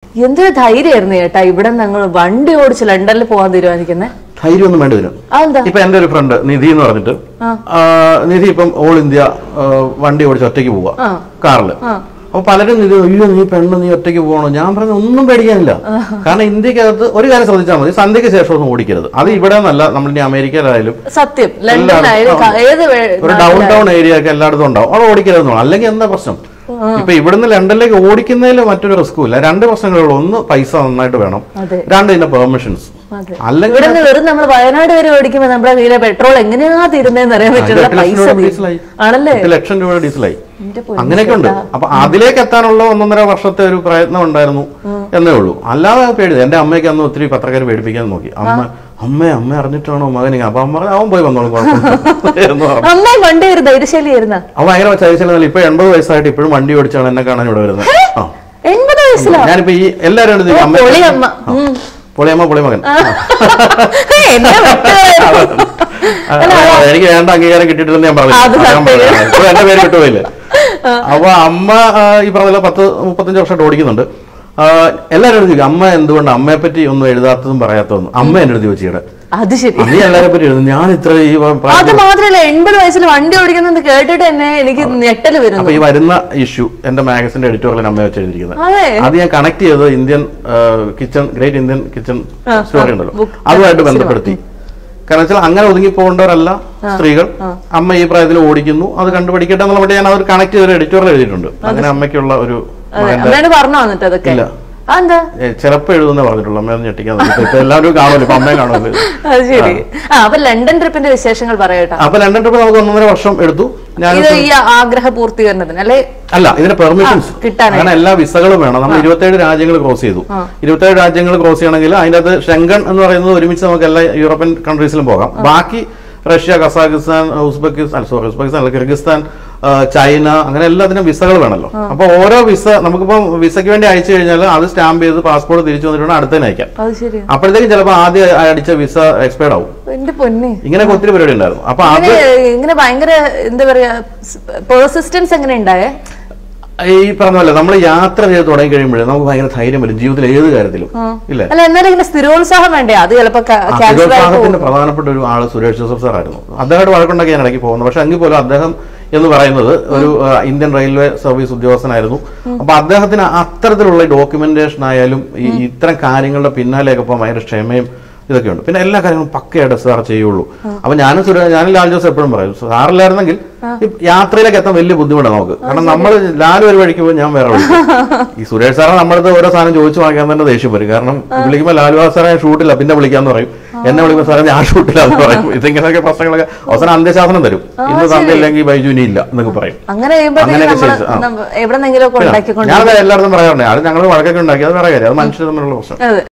എന്തൊരു ധൈര്യമായിരുന്നു ചേട്ടാ ഇവിടെ ഞങ്ങൾ വണ്ടി ഓടിച്ച് ലണ്ടനിൽ പോകാൻ തീരുമാനിക്കുന്നത് ധൈര്യമൊന്നും വേണ്ടി വരും അതെന്താ ഇപ്പൊ എന്റെ ഒരു ഫ്രണ്ട് നിധി എന്ന് പറഞ്ഞിട്ട് ആ, നിധി ഇപ്പം ഓൾ ഇന്ത്യ ആ, വണ്ടി ഓടിച്ച് ഒറ്റയ്ക്ക് പോവാ കാറില് അപ്പൊ പലരും നിധി അയ്യോ നീ പെണ്ണ് നീ ഒറ്റയ്ക്ക് പോകണോ ഞാൻ പറഞ്ഞ ഒന്നും പേടിക്കാനില്ല കാരണം ഇന്ത്യക്കകത്ത് ഒരു കാര്യം ശ്രദ്ധിച്ചാൽ മതി സന്ധ്യക്ക് ശേഷം ഒന്നും ഓടിക്കരുത് അത് ഇവിടെ നിന്നല്ല നമ്മൾ ഇനി അമേരിക്കയിലായാലും സത്യം ലണ്ടനിലായാലും ക- ഏത് വേ- ഒരു ഡൗൺ ടൗൺ ഏരിയ ഒക്കെ എല്ലായിടത്തും ഉണ്ടാവും അവിടെ ഓടിക്കരുതെന്നോ അല്ലെങ്കിൽ എന്താ പ്രശ്നം ഇപ്പൊ ഇവിടുന്ന് ലണ്ടനിലേക്ക് ഓടിക്കുന്നതിൽ മറ്റൊരു റിസ്ക്കും ഇല്ല രണ്ട് പ്രശ്നങ്ങളുള്ളൂ ഒന്ന് പൈസ നന്നായിട്ട് വേണം അതെ. രണ്ട് ഇതിന്റെ പെർമിഷൻസ് അതെ. അല്ലെങ്കിൽ ഇവിടെ നിന്ന് വെറും നമ്മൾ വയനാട് വരെ ഓടിക്കുമ്പോ നമ്മുടെ കയ്യിലെ പെട്രോൾ എങ്ങനെയാ തീരുന്നതെന്ന് അറിയാൻ പറ്റുള്ള എട്ട് ലക്ഷം പൈസ രൂപ തീരും. ഡീസലായി ആണല്ലേ എട്ട് ലക്ഷം രൂപ ഡീസലായി എന്റെ പൊന്നേ അങ്ങനെയൊക്കെ ഉണ്ട് അപ്പൊ അതിലേക്ക് എത്താനുള്ള ഒന്നൊന്നര വർഷത്തെ ഒരു പ്രയത്നം ഉണ്ടായിരുന്നു എന്നേ ഉള്ളൂ അല്ലാതെ പേടി എന്റെ അമ്മയ്ക്ക് അന്ന് ഒത്തിരി പത്രക്കാർ പേടിപ്പിക്കാൻ നോക്കി അമ്മ അമ്മ അമ്മ അറിഞ്ഞിട്ടാണോ മകൻ ഇങ്ങനെ?" അപ്പൊ അമ്മ പറഞ്ഞു, അവൻ പോയി വന്നോളും കുഴപ്പമില്ല എന്ന് പറഞ്ഞു അമ്മയും പണ്ടേ ഒരു ധൈര്യശാലിയായിരുന്ന അവൻ ഭയങ്കര ചതിച്ചില്ല ഇപ്പൊ എൺപത് വയസ്സായിട്ട് ഇപ്പോഴും വണ്ടി ഓടിച്ചാണ് എന്നെ കാണാൻ ഇവിടെ വരുന്നത് ആ എൺപത് വയസ്സിലോ ഞാനിപ്പോ ഈ എല്ലാവരും ഉണ്ട് ഇതിൽ. അമ്മ പൊളിയമ്മ ഉം. പൊളിയമ്മ പൊളിമകൻ എന്നെ വിട്ടുപോയത്. ആ, എനിക്ക് വേണ്ട അംഗീകാരം കിട്ടിയിട്ടില്ലെന്ന് ഞാൻ പറഞ്ഞു അത് പറയാൻ സത്യം. പാടില്ല. ഇപ്പൊ എന്റെ പേര് വിട്ടുപോയില്ലേ അപ്പൊ അമ്മ ആ, ഈ പറഞ്ഞ പത്ത് മുപ്പത്തഞ്ച് വർഷമായിട്ട് ഓടിക്കുന്നുണ്ട് ആ, എല്ലാവരും എഴുതി അമ്മ എന്തുകൊണ്ട് അമ്മയെ പറ്റി ഒന്നും എഴുതാത്തതും പറയാത്തതൊന്നും അമ്മ എന്നെ എഴുതി വെച്ചിട്ട് അത് ശരി നീ എല്ലാരെ പറ്റി എഴുതും ഞാൻ ഇത്ര ഈ അത് പ്രായത്തിൽ- മാത്രല്ല എൺപത് വയസ്സിൽ വണ്ടി ഓടിക്കുന്നത് കേട്ടിട്ട് തന്നെ എനിക്ക് ഞെട്ടല് അപ്പൊ വരുന്നു ഈ വരുന്ന ഇഷ്യൂ എന്റെ മാഗസിന്റെ എഡിറ്റോറിയൽ അമ്മയെ വെച്ച് എഴുതിയിരിക്കുന്നത് അതെ അത് ഞാൻ കണക്ട് ചെയ്തത് Indian kitchen great Indian kitchen ആ, സ്റ്റോറി ഉണ്ടല്ലോ book. അതുമായിട്ട് ബന്ധപ്പെടുത്തി കാരണം വെച്ചാൽ അങ്ങനെ ഒതുങ്ങി പോകേണ്ടവരല്ല സ്ത്രീകൾ അമ്മ ഈ പ്രായത്തിൽ ഓടിക്കുന്നു അത് കണ്ടുപിടിക്കട്ടെ എന്നുള്ള മട്ടിൽ ഞാൻ അത് കണക്ട് ചെയ്ത ഒരു എഡിറ്റോറിയൽ എഴുതിയിട്ടുണ്ട് അങ്ങനെ അമ്മയ്ക്കുള്ള ഒരു അതെ മകന്റെ അമ്മയോട് പറഞ്ഞോ എന്നിട്ട് അതൊക്കെ ഇല്ല. അതെന്താ ഏ, ചിലപ്പോ എഴുതുന്നേ പറഞ്ഞിട്ടുള്ളൂ അമ്മയെ ഒന്ന് ഞെട്ടിക്കാൻ നോക്കി. ഇപ്പൊ എല്ലാവരും കാണുമല്ലോ ഇപ്പൊ അമ്മയെ കാണുമല്ലോ അത് ശരി ആ അപ്പൊ ലണ്ടൻ ട്രിപ്പിന്റെ വിശേഷങ്ങൾ പറയട്ടോ അപ്പൊ ലണ്ടൻ ട്രിപ്പ് നമുക്ക് ഒന്നൊന്നര വർഷം എടുത്തു ഞാൻ ഇത് ഈ ആഗ്രഹ പൂർത്തീകരണത്തിന് അല്ലെ അല്ല ഇതിന്റെ പെർമിഷൻസ് ആ, കിട്ടാനായി. അങ്ങനെ എല്ലാ വിസകളും വേണം നമ്മൾ ഇരുപത്തേഴ് രാജ്യങ്ങൾ ക്രോസ് ചെയ്തു ഇരുപത്തേഴ് രാജ്യങ്ങൾ ക്രോസ് ചെയ്യണമെങ്കിൽ അതിന്റെ അകത്ത് ഷെങ്കൺ എന്ന് പറയുന്നത് ഒരുമിച്ച് നമുക്ക് എല്ലാ യൂറോപ്യൻ കൺട്രീസിലും പോകാം ബാക്കി Russia Kazakhstan Uzbekistan sorry Uzbekistan അല്ല കിർഗിസ്ഥാൻ ആ, ചൈന അങ്ങനെ എല്ലാത്തിനും വിസകൾ വേണമല്ലോ അപ്പൊ ഓരോ വിസ നമുക്കിപ്പം വിസയ്ക്ക് വേണ്ടി അയച്ചു കഴിഞ്ഞാൽ അത് സ്റ്റാമ്പ് ചെയ്ത് പാസ്പോർട്ട് തിരിച്ചു വന്നിട്ട് അടുത്തതിന് അയക്കാം അത് ശരി അപ്പോഴത്തേക്കും ചിലപ്പോൾ ആദ്യം അടിച്ച വിസ എക്സ്പയർഡ് ആവും എന്റെ പൊന്നെ ഇങ്ങനെയൊക്കെ ഒത്തിരി പരിപാടി ഉണ്ടായിരുന്നു അപ്പൊ അത് ഇങ്ങനെ ഇങ്ങനെ ഭയങ്കര എന്താ പറയാ പേഴ്സിസ്റ്റൻസ് എങ്ങനെ ഉണ്ടായേ ഈ പറഞ്ഞ പോലെ നമ്മൾ യാത്ര ചെയ്ത് തുടങ്ങി കഴിയുമ്പോഴേ നമുക്ക് ഭയങ്കര ധൈര്യം വരും ജീവിതത്തിൽ ഏത് കാര്യത്തിലും ഇല്ലേ അല്ല എന്നാലും ഇങ്ങനെ സ്ഥിരോത്സാഹം വേണ്ടേ അത് ചിലപ്പോ ആ, ക്യാൻസർ ആയിട്ട് സ്ഥിരോത്സാഹത്തിന്റെ പ്രധാനപ്പെട്ട ഒരു ആള് സുരേഷ് ജോസഫ് സാർ ആയിരുന്നു അദ്ദേഹമായിട്ട് വഴക്കുണ്ടാക്കി ഞാൻ ഇടയ്ക്ക് പോകുന്നു പക്ഷെ എങ്കിൽ പോലും അദ്ദേഹം എന്ന് പറയുന്നത് ഒരു ആ, ഇന്ത്യൻ റെയിൽവേ സർവീസ് ഉദ്യോഗസ്ഥനായിരുന്നു അപ്പൊ അദ്ദേഹത്തിന് അത്തരത്തിലുള്ള ഡോക്യുമെന്റേഷൻ ആയാലും ഈ ഇത്തരം കാര്യങ്ങളുടെ പിന്നാലെയൊക്കെ പോകാൻ ഭയങ്കര ക്ഷമയും ഇതൊക്കെ ഉണ്ട് പിന്നെ എല്ലാ കാര്യങ്ങളും പക്കയായിട്ട് സാർ ചെയ്യുള്ളൂ അപ്പൊ ഞാനും സുരേ ഞാനും ലാൽ ജോസ് എപ്പോഴും പറയും സാറില്ലായിരുന്നെങ്കിൽ ഈ യാത്രയിലേക്ക് എത്താൻ വലിയ ബുദ്ധിമുട്ടാണ് നമുക്ക് കാരണം നമ്മൾ ലാൽ ഒരു വഴിക്ക് പോകും ഞാൻ വേറെ വഴിക്ക് പോകും. ഈ സുരേഷ് സാറെ നമ്മുടെ ഓരോ സാധനം ചോദിച്ചു വാങ്ങിക്കാൻ തന്നെ ദേഷ്യം വരും കാരണം വിളിക്കുമ്പോൾ ലാലുവാ സാറെ ഷൂട്ടില്ല പിന്നെ വിളിക്കാന്ന് പറയും എന്നെ വിളിക്കുമ്പോൾ സാറേ ഞാൻ ഷൂട്ടില്ല എന്ന് പറയും ഇതിങ്ങനെയൊക്കെ പ്രശ്നങ്ങളൊക്കെ അവസാനം അന്ത്യശാസനം തരും ഇന്ന് തന്നില്ലെങ്കിൽ ബൈജുനി ഇല്ല എന്നൊക്കെ പറയും അങ്ങനെ ചെയ്യുമ്പോഴത്തേക്കും അങ്ങനെയൊക്കെ നമ്മള് ചെയ്ത്, ആ. നമ്മ- എവിടെന്നെങ്കിലും ഒക്കെ ഉണ്ടാക്കിക്കൊണ്ട് ഞാൻ എല്ലായിടത്തും പറയാറുണ്ട് അത് ഞങ്ങൾ വഴക്കൊക്കെ ഉണ്ടാക്കി അത് വേറെ കാര്യം അത് മനുഷ്യർ തമ്മിലുള്ള പ്രശ്നം അതെ